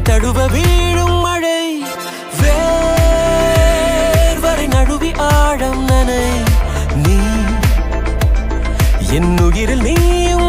தழுவ வீழும் மழை வேர்வரை நழுவி ஆழம் நனை நீ என் உயிரில் நீயும்